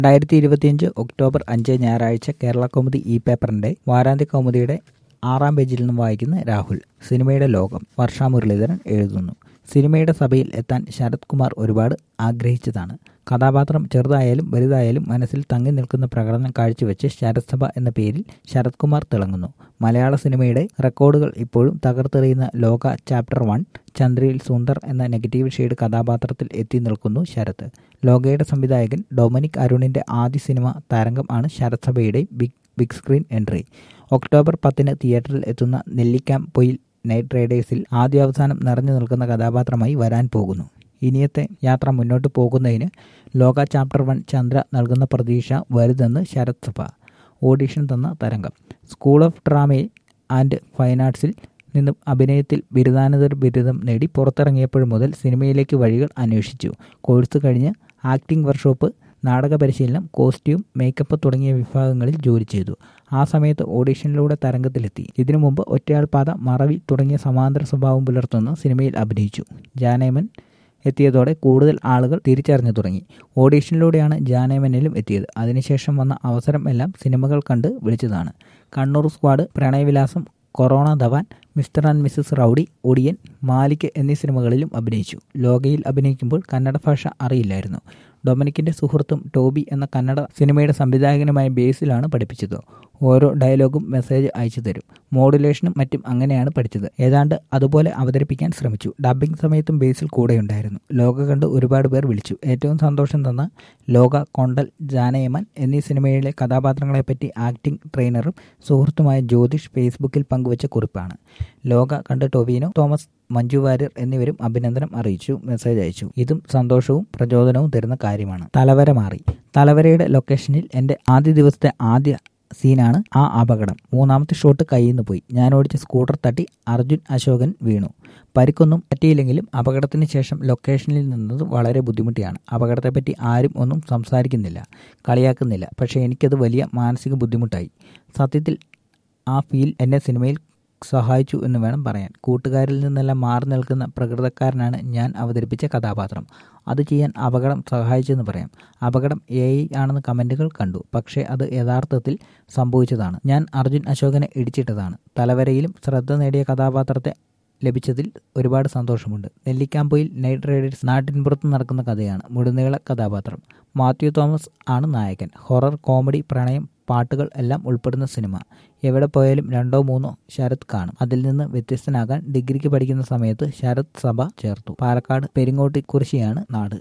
രണ്ടായിരത്തി ഇരുപത്തിയഞ്ച് ഒക്ടോബർ അഞ്ച് ഞായറാഴ്ച കേരള കൗമുദി ഇ പേപ്പറിന്റെ വാരാന്ത്യ കൗമുദിയുടെ ആറാം പേജിൽ നിന്നും വായിക്കുന്ന രാഹുൽ സിനിമയുടെ ലോകം വർഷ മുരളീധരൻ എഴുതുന്നു സിനിമയുടെ സഭയിൽ എത്താൻ ശരത് കുമാർ ഒരുപാട് ആഗ്രഹിച്ചതാണ് കഥാപാത്രം ചെറുതായാലും വലുതായാലും മനസ്സിൽ തങ്ങി നിൽക്കുന്ന പ്രകടനം കാഴ്ചവെച്ച് ശരത് സഭ എന്ന പേരിൽ ശരത് കുമാർ തിളങ്ങുന്നു മലയാള സിനിമയുടെ റെക്കോർഡുകൾ ഇപ്പോഴും തകർത്തെറിയുന്ന ലോക ചാപ്റ്റർ വൺ ചന്ദ്രയിൽ സുന്ദർ എന്ന നെഗറ്റീവ് ഷെയ്ഡ് കഥാപാത്രത്തിൽ എത്തി നിൽക്കുന്നു ശരത് ലോകയുടെ സംവിധായകൻ ഡൊമിനിക് അരുണിന്റെ ആദ്യ സിനിമ തരംഗം ആണ് ശരത് സഭയുടെ big big screen entry October പത്തിന് തിയേറ്ററിൽ എത്തുന്ന നെല്ലിക്കാം പൊയിൽ നൈറ്റ് റൈഡേഴ്സിൽ ആദ്യാവസാനം നിറഞ്ഞു നിൽക്കുന്ന കഥാപാത്രമായി വരാൻ പോകുന്നു ഇനിയത്തെ യാത്ര മുന്നോട്ട് പോകുന്നതിന് ലോക ചാപ്റ്റർ വൺ ചന്ദ്ര നൽകുന്ന പ്രതീക്ഷ വലുതെന്ന് ശരത് സഭ ഓഡിഷൻ തന്ന തരംഗം സ്കൂൾ ഓഫ് ഡ്രാമയിൽ ആൻഡ് ഫൈൻ ആർട്സിൽ നിന്നും അഭിനയത്തിൽ ബിരുദാനന്തര ബിരുദം നേടി പുറത്തിറങ്ങിയപ്പോൾ മുതൽ സിനിമയിലേക്ക് വഴികൾ അന്വേഷിച്ചു കോഴ്സ് കഴിഞ്ഞ് ആക്ടിംഗ് വർക്ക്ഷോപ്പ് നാടക പരിശീലനം കോസ്റ്റ്യൂം മേക്കപ്പ് തുടങ്ങിയ വിഭാഗങ്ങളിൽ ജോലി ചെയ്തു ആ സമയത്ത് ഓഡിഷനിലൂടെ തരംഗത്തിലെത്തി ഇതിനു മുമ്പ് ഒറ്റയാൾ പാത മറവി തുടങ്ങിയ സമാന്തര സ്വഭാവം പുലർത്തുന്ന സിനിമയിൽ അഭിനയിച്ചു ജാനേമൻ എത്തിയതോടെ കൂടുതൽ ആളുകൾ തിരിച്ചറിഞ്ഞു തുടങ്ങി ഓഡീഷനിലൂടെയാണ് ജാനേമനിലും എത്തിയത് അതിനുശേഷം വന്ന അവസരം എല്ലാം സിനിമകൾ കണ്ട് വിളിച്ചതാണ് Kannur squad Pranayavilasam corona Dhavan mister and missus rowdy Odiyan Malik എന്നീ സിനിമകളിലും അഭിനയിച്ചു ലോകയിൽ അഭിനയിക്കുമ്പോൾ കന്നഡ ഭാഷ അറിയില്ലായിരുന്നു ഡൊമിനിക്കിന്റെ സുഹൃത്തും ടോബി എന്ന കന്നഡ സിനിമയുടെ സംവിധായകനുമായ ബേസിലാണ് പഠിപ്പിച്ചത് ഓരോ ഡയലോഗും മെസ്സേജ് അയച്ചു തരും മോഡുലേഷനും മറ്റും അങ്ങനെയാണ് പഠിച്ചത് ഏതാണ്ട് അതുപോലെ അവതരിപ്പിക്കാൻ ശ്രമിച്ചു ഡബ്ബിംഗ് സമയത്തും ബേസിൽ കൂടെയുണ്ടായിരുന്നു ലോക കണ്ട് ഒരുപാട് പേർ വിളിച്ചു ഏറ്റവും സന്തോഷം തന്ന ലോക കൊണ്ടൽ ജാനയമൻ എന്നീ സിനിമയിലെ കഥാപാത്രങ്ങളെപ്പറ്റി ആക്ടിംഗ് ട്രെയിനറും സുഹൃത്തുമായ ജ്യോതിഷ് ഫേസ്ബുക്കിൽ പങ്കുവച്ച കുറിപ്പാണ് ലോക കണ്ട് ടൊവിനോ തോമസ് മഞ്ജു വാര്യർ എന്നിവരും അഭിനന്ദനം അറിയിച്ചു മെസ്സേജ് അയച്ചു ഇതും സന്തോഷവും പ്രചോദനവും തരുന്ന കാര്യമാണ് തലവര മാറി തലവരയുടെ ലൊക്കേഷനിൽ എൻ്റെ ആദ്യ ദിവസത്തെ ആദ്യ സീനാണ് ആ അപകടം മൂന്നാമത്തെ ഷോട്ട് കയ്യിൽ നിന്ന് പോയി ഞാൻ ഓടിച്ച സ്കൂട്ടർ തട്ടി അർജുൻ അശോകൻ വീണു പരിക്കൊന്നും പറ്റിയില്ലെങ്കിലും അപകടത്തിന് ശേഷം ലൊക്കേഷനിൽ നിന്നത് വളരെ ബുദ്ധിമുട്ടിയാണ് അപകടത്തെപ്പറ്റി ആരും ഒന്നും സംസാരിക്കുന്നില്ല കളിയാക്കുന്നില്ല പക്ഷേ എനിക്കത് വലിയ മാനസിക ബുദ്ധിമുട്ടായി സത്യത്തിൽ ആ ഫീൽ എന്നെ സിനിമയിൽ സഹായിച്ചു എന്ന് വേണം പറയാൻ കൂട്ടുകാരിൽ നിന്നെല്ലാം മാറി നിൽക്കുന്ന പ്രകൃതക്കാരനാണ് ഞാൻ അവതരിപ്പിച്ച കഥാപാത്രം അത് ചെയ്യാൻ അപകടം സഹായിച്ചെന്ന് പറയാം അപകടം എ ഐ ആണെന്ന് കമൻറ്റുകൾ കണ്ടു പക്ഷേ അത് യഥാർത്ഥത്തിൽ സംഭവിച്ചതാണ് ഞാൻ അർജുൻ അശോകനെ ഇടിച്ചിട്ടതാണ് തലവരയിലും ശ്രദ്ധ നേടിയ കഥാപാത്രത്തെ ലഭിച്ചതിൽ ഒരുപാട് സന്തോഷമുണ്ട് നെല്ലിക്കാമ്പൊയിൽ നൈറ്റ് റൈഡേഴ്സ് നാട്ടിൻപുറത്ത് നടക്കുന്ന കഥയാണ് മുഴുനീള കഥാപാത്രം മാത്യു തോമസ് ആണ് നായകൻ ഹൊറർ കോമഡി പ്രണയം പാട്ടുകൾ എല്ലാം ഉൾപ്പെടുന്ന സിനിമ എവിടെ പോയാലും രണ്ടോ മൂന്നോ ശരത് കാണും അതിൽ നിന്ന് വ്യത്യസ്തനാകാൻ ഡിഗ്രിക്ക് പഠിക്കുന്ന സമയത്ത് ശരത് സഭ ചേർത്തു പാലക്കാട് പെരിങ്ങോട്ടി കുറിശിയാണ് നാട്